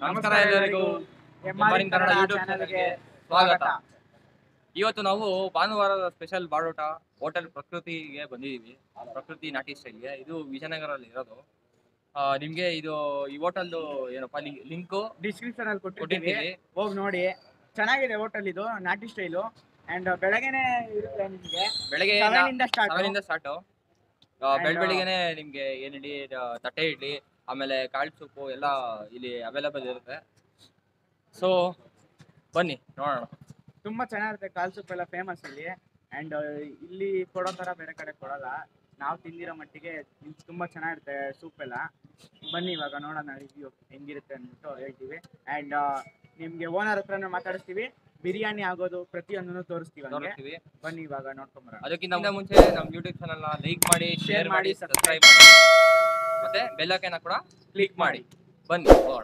ನಮಸ್ಕಾರ ಎಲ್ಲರಿಗೂ ಎಂಆರ್ ಇನ್ ಕನ್ನಡ ಯೂಟ್ಯೂಬ್ ಚಾನಲ್ಗೆ ಸ್ವಾಗತ ಇವತ್ತು ನಾವು ಭಾನುವಾರದ ಸ್ಪೆಷಲ್ ಬಾಡೋಟ ಹೋಟೆಲ್ ಪ್ರಕೃತಿಗೆ ಬಂದಿದ್ದೀವಿ ಪ್ರಕೃತಿ ನಾಟಿ ಸ್ಟೈಲ್ಗೆ ಇದು ವಿಜಯನಗರಲ್ಲಿ ಇರೋದು ಆ, ನಿಮ್ಗೆ ಇದು ಈ ಹೋಟೆಲ್ದು ಏನಪ್ಪ ಲಿಂಕು ಡಿಸ್ಕ್ರಿಪ್ಷನ್ ಅಲ್ಲಿ ಕೊಟ್ಟಿದ್ದೀವಿ ಕೊಟ್ಟಿರ್ತೀವಿ ಹೋಗಿ ನೋಡಿ ಚೆನ್ನಾಗಿದೆ ಹೋಟೆಲ್ ಇದು ನಾಟಿ ಸ್ಟೈಲು ಅಂಡ್ ಬೆಳಗ್ಗೆನೆ ಇರುತ್ತೆ ನಿಮ್ಗೆ ಬೆಳಗ್ಗೆ Seven ಇಂದ start. ಸೆವೆನಿಂದ ಸ್ಟಾರ್ಟು And, ಬೆಳ್ ಬೆಳಿಗ್ಗೆನೆ ನಿಮ್ಗೆ ಏನ್ ಇಡ್ಲಿ ಆ, ತಟ್ಟೆ ಇಡ್ಲಿ ಆಮೇಲೆ ಕಾಳು ಸೂಪು ಎಲ್ಲ ಇಲ್ಲಿ ಅವೈಲೇಬಲ್ ಇರುತ್ತೆ ಸೊ ಬನ್ನಿ ನೋಡೋಣ ತುಂಬಾ ಚೆನ್ನಾಗಿರುತ್ತೆ ಕಾಲ್ ಸೂಪ್ ಎಲ್ಲ ಫೇಮಸ್ ಇಲ್ಲಿ ಅಂಡ್ ಇಲ್ಲಿ ಕೊಡೋ ತರ ಬೇರೆ ಕಡೆ ಕೊಡಲ್ಲ ನಾವು ತಿಂದಿರೋ ಮಟ್ಟಿಗೆ ಇಲ್ಲಿ ತುಂಬಾ ಚೆನ್ನಾಗಿರುತ್ತೆ ಸೂಪ್ ಎಲ್ಲ ಬನ್ನಿ ಇವಾಗ ನೋಡೋಣ ರಿವ್ಯೂ ಹೆಂಗಿರುತ್ತೆ ಅಂದ್ಬಿಟ್ಟು ಹೇಳ್ತೀವಿ ಅಂಡ್ ನಿಮ್ಗೆ ಓನರ್ ಹತ್ರನೇ ಮಾತಾಡಿಸ್ತೀವಿ ಬಿರಿಯಾನಿ ಆಗೋದು ಪ್ರತಿಯೊಂದನ್ನು ತೋರಿಸ್ತೀವಿ ಹಂಗೆ ತೋರಿಸ್ತೀವಿ ಬನ್ನಿ ಇವಾಗ ನೋಡ್ಕೊಂಬರೋಣ ಅದಕ್ಕಿಂತ ಮುಂಚೆ ನಮ್ಮ ಯೂಟ್ಯೂಬ್ ಚಾನಲ್ ಲೈಕ್ ಮಾಡಿ ಶೇರ್ ಮಾಡಿ ಸಬ್ಸ್ಕ್ರೈಬ್ ಮಾಡಿ ಮತ್ತೆ ಬೆಲ್ ಐಕನ್ ಕೂಡ ಕ್ಲಿಕ್ ಮಾಡಿ ಬನ್ನಿ ಹೋಗೋಣ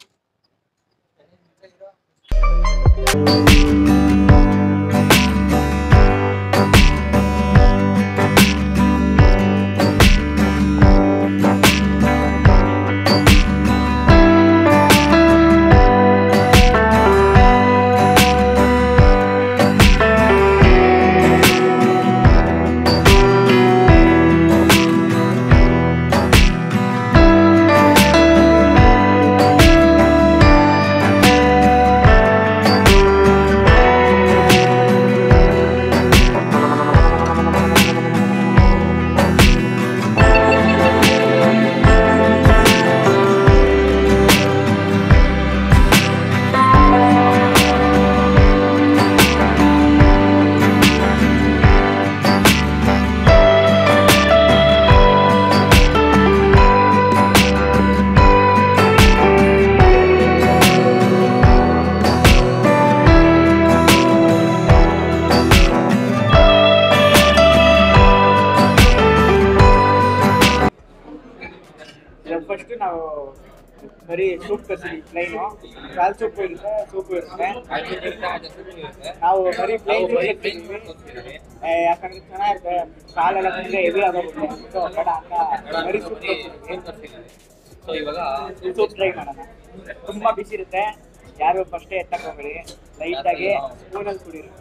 ಫಸ್ಟ್ ನಾವು ಬರೀ ಸೂಪ್ ತರ್ತೀವಿ ಪ್ಲೈನು ಕಾಲ್ ಸೂಪ್ ಇರುತ್ತೆ ಸೂಪ್ ಇರುತ್ತೆ ನಾವು ಬರೀ ನಾವು ಬರೀ ಪ್ಲೈನ್ plain ತೋರಿಸ್ತಿದ್ದೀವಿ. ಯಾಕಂದ್ರೆ ಚೆನ್ನಾಗಿರುತ್ತೆ ಕಾಲೆಲ್ಲ ತಿಂದ್ರೆ ಹೆವಿ ಆಗೋಗುತ್ತೆ ಸೊ ಬೇಡ ಅಂತ ಬರೀ ಸೂಪ್ ತರ್ತೀವಿ ಸೊ ಇವಾಗ ಸೂಪ್ ಟ್ರೈ ಮಾಡೋಣ ತುಂಬಾ ಬಿಸಿ ಇರುತ್ತೆ ಯಾರು ಫಸ್ಟೇ ಎತ್ತಕ್ ಹೋಗ್ಬೇಡಿ ಲೈಟ್ ಆಗಿ ಸ್ಪೂನಲ್ಲಿ ಕುಡೀರಿ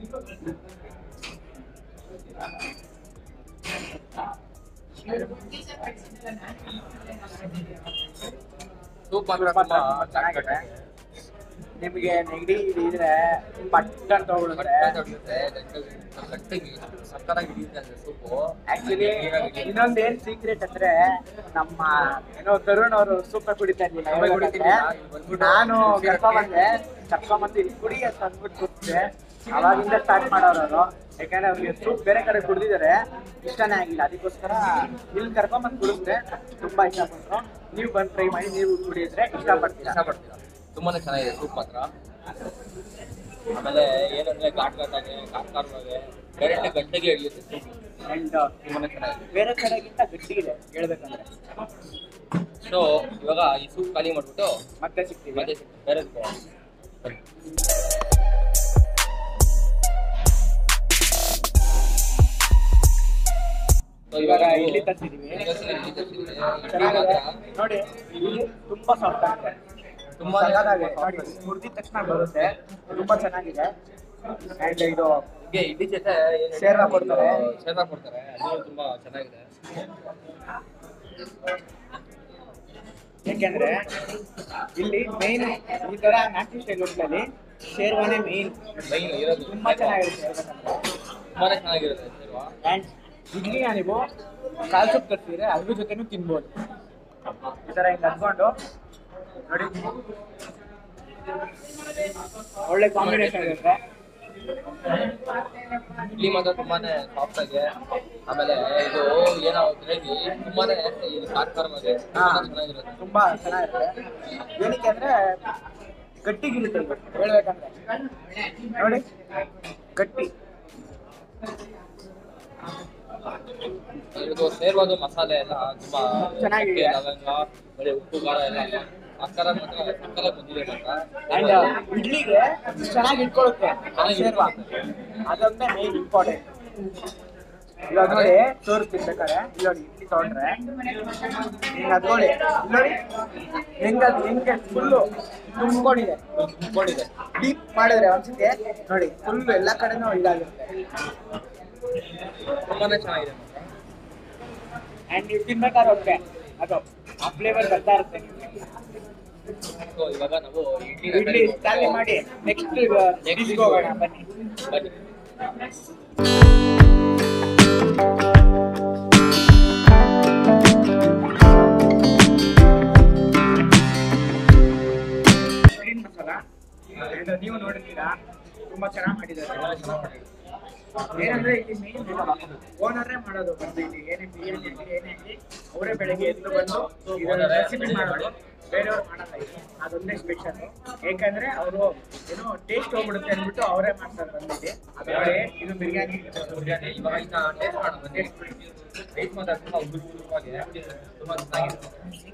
ಸೂಪ್ ಮಾತ್ರ ತುಂಬಾ ತುಂಬಾ ಚೆನ್ನಾಗಿದೆ ನಿಮಗೆ ನೆಗಡಿ ಇದ್ರೆ ಪಟ್ ಅಂತ ಹೋಗ್ಬಿಡುತ್ತೆ ಸಕ್ಕತ್ತಾಗಿ ಹಿಡಿಯುತ್ತೆ ಅಂದ್ರೆ ಸೂಪು ಆಕ್ಚುಲಿ ಇನ್ನೊಂದ್ ಏನ್ ಸೀಕ್ರೆಟ್ ಅಂದ್ರೆ ನಮ್ಮ ಏನೋ ತರುಣ್ ಅವರು ಸೂಪ ಕುಡಿತಾ ಇರ್ಲಿಲ್ಲ ಸೂಪೇ ಹೇಳ್ಬೇಕಂದ್ರೆ ಕುಡಿತಿರ್ಲಿಲ್ಲ, ಇಲ್ಲಿ ಬಂದ್ಬಿಟ್ಟು ನಾನು ಸೀರೆ ಕರ್ಕೊಂಡ್ ಬಂದೆ ಕರ್ಕೊಂಡ್ ಬಂದು ಇಲ್ಲಿ ಕುಡಿ ಅಂತ ಅಂದ್ಬಿಟ್ಟು ಕುಡಿದೆ ಅವಾಗಿಂದ ಸ್ಟಾರ್ಟ್ ಮಾಡೋರು ಅವರು ಯಾಕಂದ್ರೆ ಅವ್ರಿಗೆ ಸೂಪ್ ಬೇರೆ ಕಡೆ ಕುಡಿದಿದ್ದಾರೆ ಇಷ್ಟನೇ ಆಗಿಲ್ಲ ಅದಕ್ಕೋಸ್ಕರ ಇಲ್ಲಿ ಕರ್ಕೊಂಡ್ ಬಂದು ಕುಡಿದ್ರೆ ತುಂಬಾ ಇಷ್ಟಪಟ್ರು ನೀವು ಬಂದು ಟ್ರೈ ಮಾಡಿ ನೀವು ಕುಡಿದ್ರೆ ಇಷ್ಟಪಡ್ತೀರಾ ಇಷ್ಟಪಡ್ತೀರಾ ತುಂಬಾನೇ ಚೆನ್ನಾಗಿದೆ ಸೂಪ್ ಮಾತ್ರ ಆಮೇಲೆ ಏನಂದ್ರೆ ಘಾಟ್ ಘಾಟಾಗೆ ಖಾರ ಖಾರವಾಗಿ ಡೈರೆಕ್ಟ್ ಗಂಟೆಗೆ ಹಿಡಿಯುತ್ತೆ ಸೂಪ್ ಅಂಡ್ ತುಂಬಾನೇ ಚೆನ್ನಾಗಿದೆ ಬೇರೆ ಕಡೆಗಿಂತ ಗಟ್ಟಿ ಇದೆ ಹೇಳ್ಬೇಕಂದ್ರೆ ಸೊ ಇವಾಗ ಈ ಸೂಪ್ ಖಾಲಿ ಮಾಡ್ಬಿಟ್ಟು ಮತ್ತೆ ಸಿಗ್ತೀವಿ ಮತ್ತೆ ಬೇರೆ ಬನ್ನಿ ಸೊ ಇವಾಗ ನಾವು ಇಡ್ಲಿ ತರ್ಸಿದೀವಿ ಇಡ್ಲಿ ತರ್ಸಿದೀವಿ. ಇಡ್ಲಿ ಚೆನ್ನಾಗಿದೆ ಮಾತ್ರ ನೋಡಿ ಇಲ್ಲಿ ತುಂಬಾ ಸಾಫ್ಟ್ ಆಗಿದೆ ತುಂಬಾ ತುಂಬಾನೇ ಚೆನ್ನಾಗಿದೆ ನೋಡಿ ಮುರಿದ ತಕ್ಷಣ ಬರುತ್ತೆ ತುಂಬಾ ಚೆನ್ನಾಗಿದೆ ಅಂಡ್ ಇದು ಹೀಗೆ ಇಡ್ಲಿ ಜೊತೆ ಏನ್ ಶೇರ್ವ ಕೊಡ್ತಾರೆ. ಶೇರ್ವ ಕೊಡ್ತಾರೆ ಅದು ತುಂಬಾ ಚೆನ್ನಾಗಿದೆ ಯಾಕೆಂದ್ರೆ ಇಲ್ಲಿ ಮೇನ್ ಈ ತರ ನಾಟಿ ಸ್ಟೈಲ್ ಹೋಟ್ಲಲ್ಲಿ ಶೇರ್ವಾನೆ ಮೇನ್ ಮೈನ್ ಇರೋದು ತುಂಬಾ ಚೆನ್ನಾಗಿರುತ್ತೆ ಹೇಳ್ಬೇಕಂದ್ರೆ ತುಂಬಾನೇ ಚೆನ್ನಾಗಿರುತ್ತೆ ಶೇರ್ವ ಅಂಡ್ ಇಡ್ಲಿನ ನೀವು ಕಾಲ್ ಸೂಪ್ ತರ್ಸಿದ್ರೆ ಅದ್ರ ಜೊತೆನೂ ತಿನ್ಬೋದು ಈ ತರ ಹಿಂಗ್ ಹತ್ಕೊಂಡು ನೋಡಿ ಒಳ್ಳೆ ಕಾಂಬಿನೇಷನ್ ಇರುತ್ತೆ ಇಡ್ಲಿ ಮಾತ್ರ ತುಂಬಾನೇ ಸಾಫ್ಟ್ ಆಗಿ ಆಮೇಲೆ ಇದು ಏನೋ ಗ್ರೇವಿ ತುಂಬಾನೇ ಇದು ಖಾರ ಖಾರವಾಗಿ ಹಾ. ತುಂಬಾನೇ ಚೆನ್ನಾಗಿರುತ್ತೆ ತುಂಬಾ ಚೆನ್ನಾಗಿರುತ್ತೆ ಏನಕ್ಕೆ ಅಂದ್ರೆ ಗಟ್ಟಿಗಿರುತ್ತೆ ಇದು ಹೇಳ್ಬೇಕಂದ್ರೆ ನೋಡಿ ಗಟ್ಟಿ ಇದು ಸೇರ್ವಾದ ಮಸಾಲೆ ಎಲ್ಲ ತುಂಬಾ ಚೆನ್ನಾಗಿದೆ. ಚಕ್ಕೆ, ಲವಂಗ ಬರೀ ಉಪ್ಪು ಖಾರ ಎಲ್ಲ ಮಸಾಲ ಮಾತ್ರ ಸಕ್ಕತ್ತಾಗಿ ಬಂದಿದೆ ಅಂಡ್ ಮಾತ್ರ ಇಡ್ಲಿಗೆ ಚೆನ್ನಾಗಿ ಇಟ್ಕೊಳ್ಳುತ್ತೆ ಆ ಶೇರ್ವ ಅದೊಂದೇ ಮೇನ್ ಇಂಪಾರ್ಟೆಂಟ್ ಇವಾಗ ನೋಡಿ ತೋರಿಸ್ತೀನಿ ಬೇಕಾದ್ರೆ ಇಲ್ಲಿ ನೋಡಿ ಇಡ್ಲಿ ತಗೊಂಡ್ರೆ ಹಿಂಗ್ ಅದ್ಕೊಳ್ಳಿ ಇಲ್ಲಿ ನೋಡಿ ಹೆಂಗ ಹೆಂಗೆ ಫುಲ್ಲು ತುಂಬಿಕೊಂಡಿದೆ ತುಂಬಿಕೊಂಡಿದೆ ಡೀಪ್ ಮಾಡಿದ್ರೆ ಒಂದ್ಸತಿ ನೋಡಿ ಫುಲ್ ಎಲ್ಲ ಕಡೆನೂ ಇದಾಗಿರುತ್ತೆ ತುಂಬಾನೇ ಚೆನ್ನಾಗಿದೆ ಅಂಡ್ ನೀವು ತಿನ್ಬೇಕಾದ್ರೆ ಅಷ್ಟೇ ಅದು ಆ ಫ್ಲೇವರ್ ಬರ್ತಾ ಇರುತ್ತೆ ನಿಮ್ಗೆ. ಸೊ ಇವಾಗ ನಾವು ಇಡ್ಲಿ ಖಾಲಿ ಮಾಡಿ ನೆಕ್ಸ್ಟ್ ಡಿಶ್ಗೆ ಹೋಗೋಣ ಬನ್ನಿ ಬನ್ನಿ ಗ್ರೀನ್ ಮಸಾಲ And ನೀವು ನೋಡಿದ್ದೀರಾ ತುಂಬಾ ಚೆನ್ನಾಗಿ ಮಾಡಿದ್ದಾರೆ ತುಂಬಾನೇ ಚೆನ್ನಾಗಿ ಮಾಡಿದ್ದಾರೆ. ಏನಂದ್ರೆ ಇಲ್ಲಿ ಮೇನ್ ಓನರೇ ಮಾಡೋದು ಬಂದು ಇಲ್ಲಿ ಏನೇ ಬಿರಿಯಾನಿ ಆಗಲಿ ಏನೇ ಆಗಲಿ ಅವರೇ ಬೆಳಗ್ಗೆ ಎದ್ದು ಬಂದು ಇದನ್ನ ರೆಸಿಪಿ ಮಾಡೋದು ಬೇರೆಯವ್ರು ಮಾಡಲ್ಲ ಇಲ್ಲಿ ಅದೊಂದೇ ಸ್ಪೆಷಲ್ ಯಾಕಂದ್ರೆ ಅವರು ಏನೋ ಟೇಸ್ಟ್ ಹೋಗ್ಬಿಡುತ್ತೆ ಅಂದ್ಬಿಟ್ಟು ಅವರೇ ಮಾಡ್ತಾರೆ ಬಂದಿದೆ ಅದು ನೋಡಿ, ಇದು ಬಿರಿಯಾನಿ ಬಿರಿಯಾನಿ ಇವಾಗ ಈಗ ಟೇಸ್ಟ್ ಮಾಡೋಣ ಬನ್ನಿ ಟೇಸ್ಟ್ ಮಾತ್ರ ತುಂಬಾ ಉಗುರು ಉಗುರುವಾಗಿದೆ ತುಂಬಾ ಚೆನ್ನಾಗಿದೆ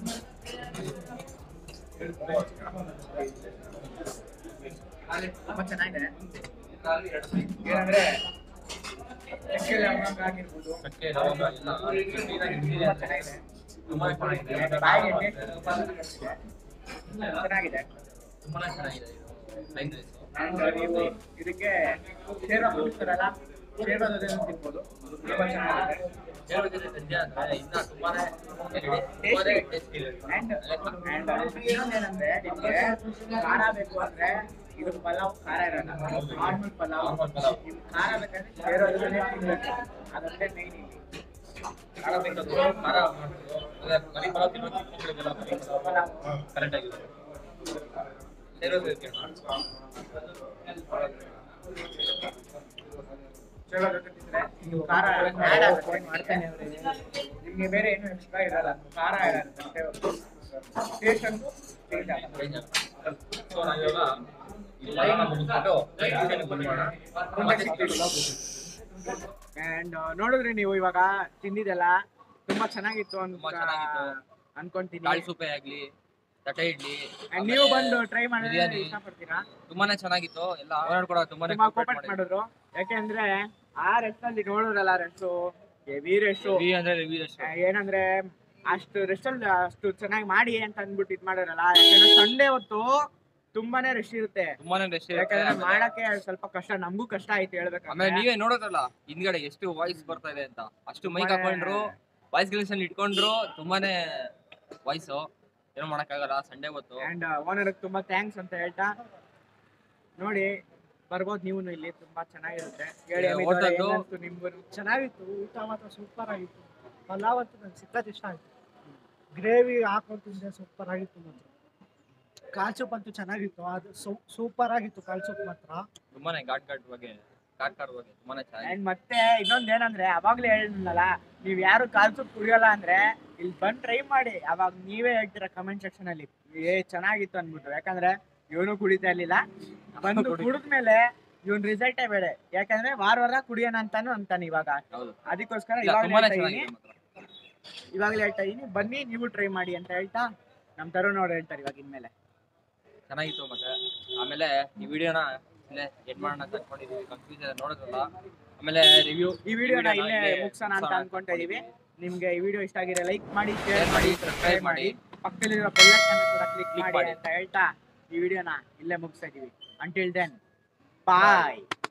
ತುಂಬಾ ಚೆನ್ನಾಗಿದೆ ಏನಂದ್ರೆ ಚಕ್ಕೆ ಲವಂಗ ಆಗಿರ್ಬೋದು ಚಕ್ಕೆ ಲವಂಗ ಎಲ್ಲ ಕ್ಲೀನಾಗಿ ಇಟ್ಟಿದೆ ತುಂಬಾ ಚೆನ್ನಾಗಿದೆ ತುಂಬಾ ಚೆನ್ನಾಗಿದೆ ಬಾಯಿಗೆ taste ತುಂಬಾ ಚೆನ್ನಾಗಿದೆ ತುಂಬಾನೇ ಚೆನ್ನಾಗಿದೆ ಇದು ಫ್ರೈಡ್ ರೈಸ್ And ನೀವು ಇದಕ್ಕೆ ಶೇರ್ವ ಕೊಡ್ತಾರಲ್ಲ ಶೇರ್ವದನ್ನು ತಿನ್ಬೋದು ತುಂಬಾ ಚೆನ್ನಾಗಿದೆ ಬೇರೆ ಜೊತೆ ಸಂಜೆ ಅಂದ್ರೆ ಇನ್ನ ತುಂಬಾನೇ ತುಂಬಾನೇ ಟೇಸ್ಟ್ ಇದೆ ಅಂಡ್ ಅಂಡ್ ಇನ್ನೊಂದೇನಂದ್ರೆ ನಿಮ್ಗೆ ಖಾರ ಬೇಕು ಅಂದ್ರೆ ಇದು ಪಲಾವ್ ಖಾರ ಇರಲ್ಲ ನಾರ್ಮಲ್ ಪಲಾವ್ Normal ಪಲಾವ್. ನಿಮ್ ಖಾರ ಬೇಕಂದ್ರೆ ಶೇರ್ವದನ್ನೇ ತಿನ್ಬೇಕು ಅದೊಂದೇ ಮೈನ್ ಇಲ್ಲಿ ಖಾರ ಬೇಕಂದ್ರೆ ಖಾರ ಮಾಡ್ಬೋದು ಅದೇ ಮನೆ ಪಲಾವ್ ತಿನ್ನೋ ಚಿಕ್ಕ ಮಕ್ಕಳಿಗೆಲ್ಲ ಮನೆ ಪಲಾವ್ ಕರೆಕ್ಟ್ ಆಗಿದೆ ಸೇರೋದು ಶೇರ್ವ ಜೊತೆ ತಿಂದ್ರೆ ನೀವು ಖಾರ ಆ್ಯಡ್ ಆಗುತ್ತೆ ಮಾಡ್ತಾನೆ ನಿಮ್ಗೆ ಬೇರೆ ಏನು ಎಕ್ಸ್ಟ್ರಾ ಇರಲ್ಲ ಖಾರ ಆ್ಯಡ್ ಆಗುತ್ತೆ ಟೇಸ್ಟ್ ಅಂತೂ change ಆಗಲ್ಲ. ಸೊ ನಾವಿವಾಗ ಈ ಪಲಾವ್ನ ಮುಗಿಸ್ಬಿಟ್ಟು ಚಿಕನ್ ಬಂದ್ಮಾಡ ಅಂಡ್ ನೋಡಿದ್ರಿ ನೀವು ಇವಾಗ ತಿಂದಿದ್ದೆಲ್ಲ ತುಂಬಾ ಚೆನ್ನಾಗಿತ್ತು ಅಂತ ತುಂಬಾ ಚೆನ್ನಾಗಿತ್ತು. ಅನ್ಕೊಂತೀನಿ ಕಾಳು ಸೂಪೆ ಆಗ್ಲಿ ತಟ್ಟೆ ಇಡ್ಲಿ And ನೀವು ಬಂದು ಟ್ರೈ ಮಾಡಿದ್ರೆ ಬಿರಿಯಾನಿ. ಇಷ್ಟಪಡ್ತೀರಾ ತುಂಬಾನೇ ಚೆನ್ನಾಗಿತ್ತು ಎಲ್ಲ ಓನರ್ ಕೂಡ ತುಂಬಾನೇ ತುಂಬಾ cooperate ಕೋಪರೇಟ್ ಮಾಡಿದ್ರು. ಮಾಡಿದ್ರು ಯಾಕೆಂದ್ರೆ ಆ ರೆಸ್ಟ್ ಅಲ್ಲಿ ನೋಡಿದ್ರಲ್ಲ ರೆಸ್ಟ್ ಹೆವಿ ರೆಸ್ಟ್ Heavy ಅಂದ್ರೆ heavy rush. ಏನಂದ್ರೆ ಅಷ್ಟು ರೆಸ್ಟ್ ಅಲ್ಲಿ ಅಷ್ಟು ಚೆನ್ನಾಗಿ ಮಾಡಿ ಅಂತ ಅಂದ್ಬಿಟ್ಟು ಇದ್ ಮಾಡಿರಲ್ಲ ಯಾಕಂದ್ರೆ ಸಂಡೇ ಹೊತ್ತು ತುಂಬಾನೇ ರಶ್ ಇರುತ್ತೆ ತುಂಬಾನೇ ರಶ್ ಇರುತ್ತೆ ಯಾಕಂದ್ರೆ ಆಮೇಲೆ- ಮಾಡಕ್ಕೆ ಸ್ವಲ್ಪ ಕಷ್ಟ ನಮಗೂ ಕಷ್ಟ ಆಯ್ತು ಆಮೇಲೆ ಹೇಳ್ಬೇಕಂದ್ರೆ ನೀವೇ ನೋಡೋದಲ್ಲ ಹಿಂದ್ಗಡೆ ಎಷ್ಟು ವಾಯ್ಸ್ ಬರ್ತಾ ಇದೆ ಅಂತ ಅಷ್ಟು ಮೈಕ್ ತುಂಬಾನೇ- ಹಾಕೊಂಡ್ರು ವಾಯ್ಸ್ ಗಿಲ್ಸಲ್ಲಿ ಇಟ್ಕೊಂಡ್ರು ತುಂಬಾನೇ ವಾಯ್ಸು ಏನೋ ಮಾಡಕ್ಕಾಗಲ್ಲ ಸಂಡೇ ಹೊತ್ತು ಅಂಡ್ ಓನರ್ ತುಂಬಾ ಥ್ಯಾಂಕ್ಸ್ ಅಂತ ಹೇಳ್ತಾ ನೋಡಿ ಬರ್ಬೋದು ನೀವು ಇಲ್ಲಿ ತುಂಬಾ ಚೆನ್ನಾಗಿರುತ್ತೆ ಹೇಳಿ ಏ, ಅಮಿತ್ ಅವ್ರೆ, ಹೋಟೆಲ್ದು- ಹೆಂಗನ್ಸ್ತು ನಿಮ್ಗೂ ಚೆನ್ನಾಗಿತ್ತು ಊಟ ಮಾತ್ರ ಸೂಪರ್ ಆಗಿತ್ತು ಪಲಾವ್ ಅಂತೂ ನಂಗೆ ಸಿಕ್ಕತ್ ಇಷ್ಟ ಆಯ್ತು ಗ್ರೇವಿ ಹಾಕೊಂಡು ತಿಂದೆ ಸೂಪರ್ ಆಗಿತ್ತು ಮಾತ್ರ ಕಾಲ್ ಸೂಪ್ ಅಂತೂ ಚೆನ್ನಾಗಿತ್ತು ಅದು ಸೂಪರ್ ಆಗಿತ್ತು ಕಾಲ್ ಸೂಪ್ ಮಾತ್ರ ತುಂಬಾನೇ ಘಾಟ್ ಘಾಟ್ ಬಗ್ಗೆ ಘಾಟ್ ಘಾಟ್ ಬಗ್ಗೆ ತುಂಬಾನೇ ಚೆನ್ನಾಗಿ ಅಂಡ್ ಮತ್ತೆ ಇನ್ನೊಂದ್ ಏನಂದ್ರೆ ಅವಾಗ್ಲೇ ಹೇಳಿದ್ನಲ್ಲ ನೀವ್ ಯಾರು ಕಾಲ್ ಸೂಪ್ ಕುಡಿಯೋಲ್ಲ ಅಂದ್ರೆ ಇಲ್ಲಿ ಬಂದ್ ಟ್ರೈ ಮಾಡಿ ಅವಾಗ ನೀವೇ ಹೇಳ್ತೀರಾ ಕಮೆಂಟ್ ಸೆಕ್ಷನ್ ಅಲ್ಲಿ ಏ ಚೆನ್ನಾಗಿತ್ತು ಅನ್ಬಿಟ್ಟು ಯಾಕಂದ್ರೆ ಇವನು ಕುಡಿತಾ ಇರ್ಲಿಲ್ಲ ಬಂದು ಕುಡಿ- ಕುಡಿದ್ಮೇಲೆ ಇವನ್ ರಿಸಲ್ಟೇ ಬೇಡ ಯಾಕಂದ್ರೆ ವಾರ ವಾರ ಕುಡಿಯೋಣ ಅಂತಾನು ಅಂತಾನೆ ಇವಾಗ ಹೌದು ಅದಕ್ಕೋಸ್ಕರ ಇಲ್ಲ, ಇವಾಗಲೇ ತುಂಬಾನೇ ಹೇಳ್ತಾ ಇದೀನಿ ಚೆನ್ನಾಗಿದೆ ಮಾತ್ರ ಇವಾಗಲೇ ಹೇಳ್ತಾ ಇದೀನಿ ಬನ್ನಿ ನೀವು ಟ್ರೈ ಮಾಡಿ ಅಂತ ಹೇಳ್ತಾ ನಮ್ ತರುಣ್ ಅವ್ರು ಹೇಳ್ತಾರೆ ಇವಾಗ ಇನ್ಮೇಲೆ ಚೆನ್ನಾಗಿತ್ತು ಮತ್ತೆ ಆಮೇಲೆ ಈ ವಿಡಿಯೋನ ಇಲ್ಲೇ ಎಡ್ ಮಾಡೋಣ ಅಂತ ಅನ್ಕೊಂಡಿದೀವಿ ಕನ್ಫ್ಯೂಷನ್ ನೋಡೋದಲ್ಲ ಆಮೇಲೆ ರಿವ್ಯೂ ಈ ವಿಡಿಯೋನ ಇಲ್ಲೇ ಮುಗಿಸೋಣ ಅಂತ ಅನ್ಕೊಂತಾ ಇದೀವಿ ನಿಮ್ಗೆ ಈ ವಿಡಿಯೋ ಇಷ್ಟ ಆಗಿರೋ ಲೈಕ್ ಮಾಡಿ ಶೇರ್ ಮಾಡಿ ಸಬ್ಸ್ಕ್ರೈಬ್ ಮಾಡಿ ಪಕ್ಕದಲ್ಲಿರೋ ಬೆಲ್ ಐಕಾನ್ ಕೂಡ ಕ್ಲಿಕ್ Click ಮಾಡಿ ಮಾಡಿ. ಅಂತ ಹೇಳ್ತಾ ಈ ವಿಡಿಯೋನ ಇಲ್ಲೇ ಮುಗಿಸ್ತಾ ಇದೀವಿ ಅಂಟಿಲ್ ದೆನ್ ಬಾಯ್